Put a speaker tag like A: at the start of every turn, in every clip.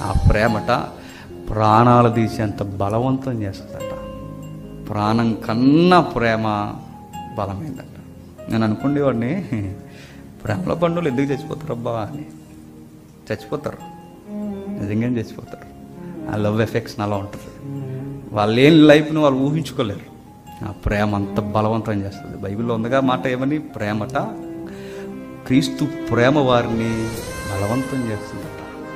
A: ఆ ప్రేమట ప్రాణాలు తీసేంత బలవంతం చేస్తుందట ప్రాణం కన్నా ప్రేమ బలమైందట నేను అనుకునేవాడిని ప్రేమలో పండుగలు ఎందుకు చచ్చిపోతారబ్బా అని చచ్చిపోతారు నిజంగానే చచ్చిపోతారు ఆ లవ్ ఎఫెక్ట్స్ అలా ఉంటుంది వాళ్ళు ఏం లైఫ్ని వాళ్ళు ఊహించుకోలేరు ఆ ప్రేమ అంత బలవంతం చేస్తుంది బైబిల్లో ఉందిగా మాట ఏమని ప్రేమట క్రీస్తు ప్రేమ వారిని బలవంతం చేస్తుందట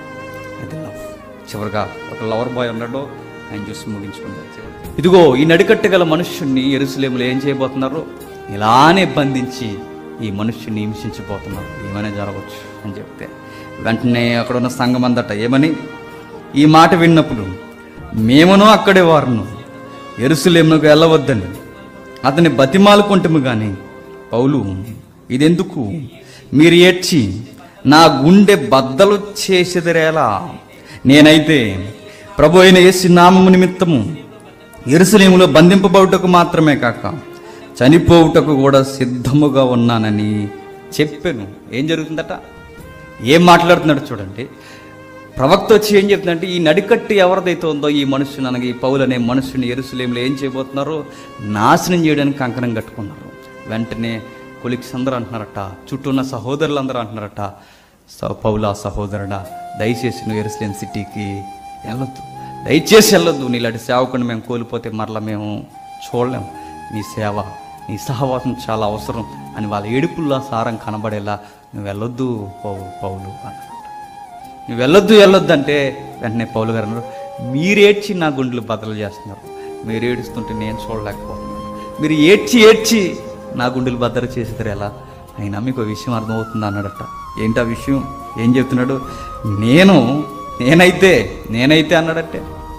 A: ఇది లవ్ చివరిగా ఒక లవర్ బాయ్ ఉన్నాడు ఆయన చూసి ముగించుకుందాం చివరికి. ఇదిగో ఈ నడికట్టు గల మనుష్యుణ్ణి ఎరుసలేములు ఏం చేయబోతున్నారు ఇలానే బంధించి ఈ మనుష్యుని హింసించిపోతున్నారు ఏమైనా జరగవచ్చు అని చెప్తే వెంటనే అక్కడ ఉన్న సంఘం అందట ఏమని ఈ మాట విన్నప్పుడు మేమును అక్కడే వారును ఎరుసలేమునకు వెళ్ళవద్దని అతని బతిమాలుకుంటము గాని పౌలు ఇదెందుకు మీరు ఏడ్చి నా గుండె బద్దలు చేసేదిరేలా నేనైతే ప్రభు అయిన యేసు నామము నిమిత్తము ఎరుసలేములో బంధింపబడుటకు మాత్రమే కాక చనిపోవుటకు కూడా సిద్ధముగా ఉన్నానని చెప్పాను ఏం జరుగుతుందట ఏం మాట్లాడుతున్నాడు చూడండి ప్రవక్త వచ్చి ఏం చెప్తుందంటే ఈ నడికట్టు ఎవరిదైతే ఉందో ఈ మనుషుని అనగా ఈ పౌలు అనే మనుషుని ఎరుసలేంలో ఏం చేయబోతున్నారు నాశనం చేయడానికి కంకణం కట్టుకున్నారు వెంటనే కొలిక్స్ అందరూ అంటున్నారట చుట్టూ ఉన్న సహోదరులు అందరూ అంటున్నారట స- పౌలా సహోదరుడా దయచేసి నువ్వు ఎరుసలేం సిటీకి వెళ్ళొద్దు దయచేసి వెళ్ళొద్దు నీలాంటి సేవకుని మేము కోల్పోతే మరలా మేము చూడలేం నీ సేవ నీ సహవాసం చాలా అవసరం అని వాళ్ళ ఏడుపుల్లో సారం కనబడేలా నువ్వు వెళ్ళొద్దు పౌ పౌలు అన్నాడు నువ్వు వెళ్ళొద్దు వెళ్ళొద్దు అంటే వెంటనే పౌలు గారు అన్నారు మీరు ఏడ్చి నా గుండెలు బదలు చేస్తున్నారు మీరు ఏడుస్తుంటే నేను చూడలేకపోతున్నాను మీరు ఏడ్చి ఏడ్చి నా గుండెలు బద్దలు చేసేదారు ఎలా అయినా మీకు ఒక విషయం అర్థమవుతుంది అన్నాడట ఏంటి ఆ విషయం ఏం చెప్తున్నాడు నేను నేనైతే నేనైతే అన్నాడటే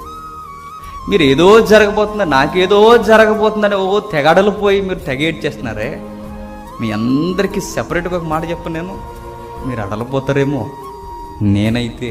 A: మీరు ఏదో జరగబోతుందా నాకేదో జరగబోతుందని ఓ తెగడలు పోయి మీరు తెగ ఏడ్చేస్తున్నారే మీ అందరికీ సెపరేట్గా ఒక మాట చెప్పను నేను మీరు అడలిపోతారేమో నేనైతే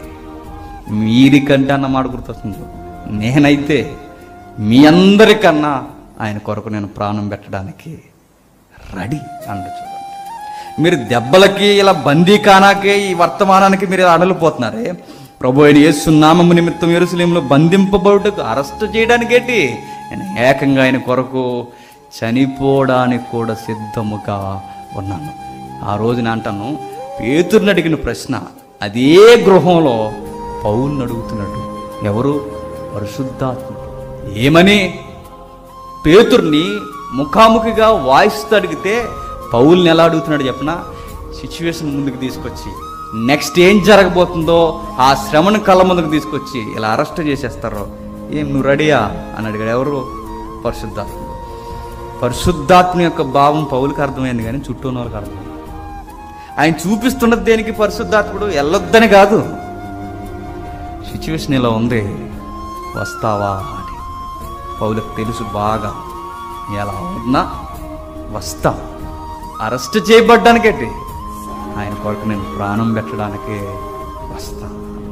A: మీరికంటే అన్న మాట గుర్తొస్తుంది నేనైతే మీ అందరికన్నా ఆయన కొరకు నేను ప్రాణం పెట్టడానికి రెడీ అండు చూడండి మీరు దెబ్బలకి ఇలా బందీకానాకే ఈ వర్తమానానికి మీరు ఇలా అడలిపోతున్నారే ప్రభు అయిన యేసునామము నిమిత్తం ఎరుసలేంలో బంధింపబడుటకు అరెస్ట్ చేయడానికి ఏంటి నేను ఏకంగా ఆయన కొరకు చనిపోవడానికి కూడా సిద్ధముగా ఉన్నాను ఆ రోజున అంటాను పేతుర్ని అడిగిన ప్రశ్న అదే గృహంలో పౌల్ని అడుగుతున్నాడు ఎవరు పరిశుద్ధాత్ముడు ఏమని పేతుర్ని ముఖాముఖిగా వాయిస్తూ అడిగితే పౌల్ని ఎలా అడుగుతున్నాడు చెప్పనా సిచ్యువేషన్ ముందుకు తీసుకొచ్చి నెక్స్ట్ ఏం జరగబోతుందో ఆ శ్రమను కళ్ళ ముందుకు తీసుకొచ్చి ఇలా అరెస్ట్ చేసేస్తారు ఏం నువ్వు రెడీయా అని అడిగాడు ఎవరు పరిశుద్ధాత్ముడు పరిశుద్ధాత్మ యొక్క భావం పౌలకి అర్థమైంది కానీ చుట్టూ ఉన్న వాళ్ళకి అర్థమైంది ఆయన చూపిస్తున్నది దేనికి పరిశుద్ధాత్ముడు వెళ్ళొద్దని కాదు సిచ్యువేషన్ ఇలా ఉంది వస్తావా అని పౌలకు తెలుసు బాగా ఎలా ఉన్నా వస్తా అరెస్ట్ చేయబడ్డానికేంటి ఆయన కొరకు నేను ప్రాణం పెట్టడానికి వస్తా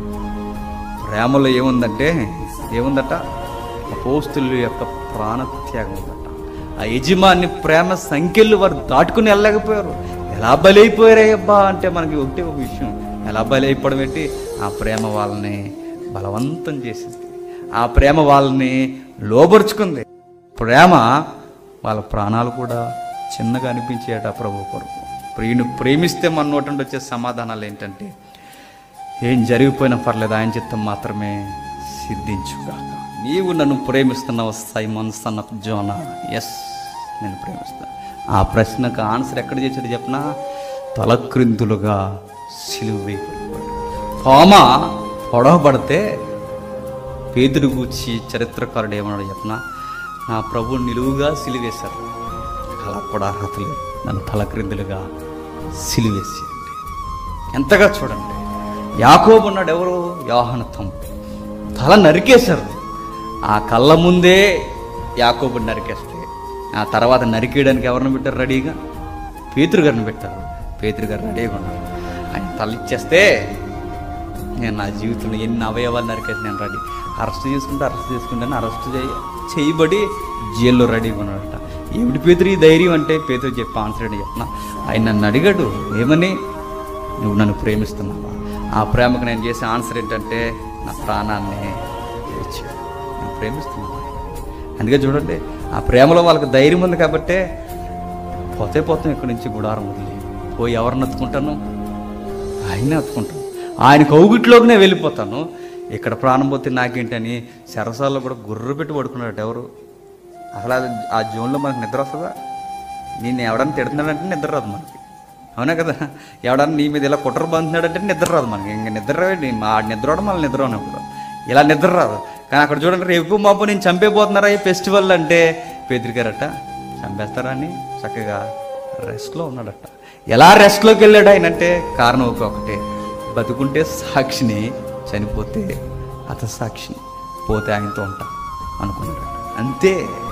A: ప్రేమలో ఏముందంటే ఏముందట అపోస్తుల యొక్క ప్రాణత్యాగం ఉందట ఆ యజమాని ప్రేమ సంఖ్యలు వారు దాటుకుని వెళ్ళలేకపోయారు ఎలా బలైపోయారయ్యబ్బా అంటే మనకి ఒకటే ఒక విషయం ఎలా బలైపోవడం ఏంటి ఆ ప్రేమ వాళ్ళని బలవంతం చేసింది ఆ ప్రేమ వాళ్ళని లోబరుచుకుంది ప్రేమ వాళ్ళ ప్రాణాలు కూడా చిన్నగా అనిపించేట ప్రభు కొరకు ప్రియుని ప్రేమిస్తే మన నోటి నుండి వచ్చే సమాధానాలు ఏంటంటే ఏం జరిగిపోయినా పర్లేదు ఆయన చిత్తం మాత్రమే సిద్ధించుగాక నీవు నన్ను ప్రేమిస్తున్నావు Simon son of Jonah yes నేను ప్రేమిస్తాను ఆ ప్రశ్నకు ఆన్సర్ ఎక్కడ చేశాడు చెప్పనా తలక్రిందులుగా సిలువ వేయబడిపోయాడు తోమ పొడవబడితే పేదరు గూర్చి చరిత్రకారుడు ఏమన్నాడు చెప్పనా నా ప్రభు నిలువుగా సిలివేశారు అలా కూడా అర్హత లేదు నన్ను తలక్రిందులుగా సిలివేసేయండి ఎంతగా చూడండి యాకోబు ఉన్నాడు ఎవరు యోహనత్వం తల నరికేశారు ఆ కళ్ళ ముందే యాకోబుని నరికేస్తే ఆ తర్వాత నరికేయడానికి ఎవరిని పెట్టారు రెడీగా పేతురు గారిని పెట్టారు పేతురు గారు రెడీగా ఉన్నారు ఆయన తల ఇచ్చేస్తే నేను నా జీవితంలో ఎన్ని అవయవాలు నరికేసి నేను రెడీ అరెస్ట్ చేసుకుంటే అరెస్ట్ చేసుకుంటాను అరెస్ట్ చేయ చేయబడి జైల్లో రెడీగా ఉన్నాడట ఏమిటి పేతురు ఈ ధైర్యం అంటే పేతురు చెప్పి ఆన్సర్ ఏంటి చెప్పిన ఆయన నన్ను అడిగాడు ఏమని నువ్వు నన్ను ప్రేమిస్తున్నావా ఆ ప్రేమకు నేను చేసే ఆన్సర్ ఏంటంటే నా ప్రాణాన్ని ఇచ్చాడు నేను ప్రేమిస్తున్నాను అందుకే చూడండి ఆ ప్రేమలో వాళ్ళకి ధైర్యం ఉంది కాబట్టే పోతే పోతాం ఇక్కడి నుంచి గుడారం వదిలి పోయి ఎవరిని ఎత్తుకుంటాను ఆయనే ఎత్తుకుంటాను ఆయన కౌగిట్లోకి నేను వెళ్ళిపోతాను ఇక్కడ ప్రాణం పోతే నాకేంటని సరసాల్లో కూడా గుర్రు పెట్టి పడుకున్నాడు ఎవరు అసలు అది ఆ జోన్లో మనకు నిద్ర వస్తుందా నేను ఎవడన్నా తిడుతున్నాడంటే నిద్ర రాదు మనకి అవునా కదా ఎవడన్నా నీ మీద ఇలా కుట్ర బంతున్నాడంటే నిద్ర రాదు మనకి ఇంక నిద్ర రావేంటి? మా నిద్ర రావడం మళ్ళీ నిద్ర ఉన్నప్పుడు ఇలా నిద్ర రాదు కానీ అక్కడ చూడండి రేపు మాపు నేను చంపేపోతున్నారా ఈ ఫెస్టివల్ అంటే పేదరికారట చంపేస్తారా అని చక్కగా రెస్ట్లో ఉన్నాడట ఎలా రెస్ట్లోకి వెళ్ళాడు ఆయన అంటే కారణం ఒకటే బతుకుంటే సాక్షిని చనిపోతే అత సాక్షిని పోతే ఆయనతో ఉంటా అనుకున్నాడు అంతే